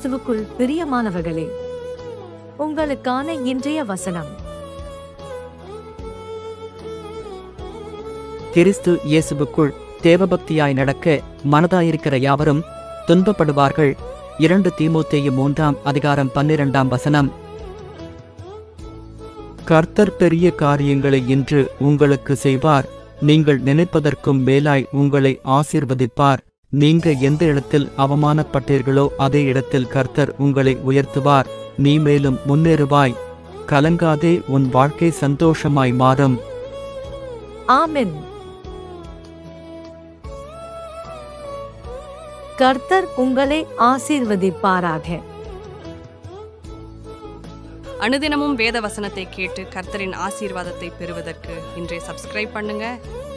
கிறிஸ்துவுக்குள் பிரியமானவர்களே உங்களுக்கான இன்றைய வசனம் கிறிஸ்து இயேசுவுக்குள் தேவபக்தியாய் நடக்க மனதாயிருக்கிற யாவரும் துன்பப்படுவார்கள் இரண்டு தீமோத்தேயு மூன்றாம் அதிகாரம் பன்னிரண்டாம் வசனம் கர்த்தர் பெரிய காரியங்களை இன்று உங்களுக்கு செய்வார் நீங்கள் நினைப்பதற்கும் மேலாய் உங்களை ஆசீர்வதிப்பார் நீங்க எந்த இடத்தில் அவமானப்பட்டீர்களோ அதே இடத்தில் கர்த்தர் உங்களை உயர்த்துவார் நீ மேலும் முன்னேறுவாய் கலங்காதே உன் வாழ்க்கை சந்தோஷமாய் மாறும் ஆமென் கர்த்தர் உங்களை ஆசீர்வதிப்பாராக அனுதினமும் வேத வசனத்தை கேட்டு கர்த்தரின் ஆசீர்வாதத்தை பெறுவதற்கு இன்றைய சப்ஸ்கிரைப் பண்ணுங்க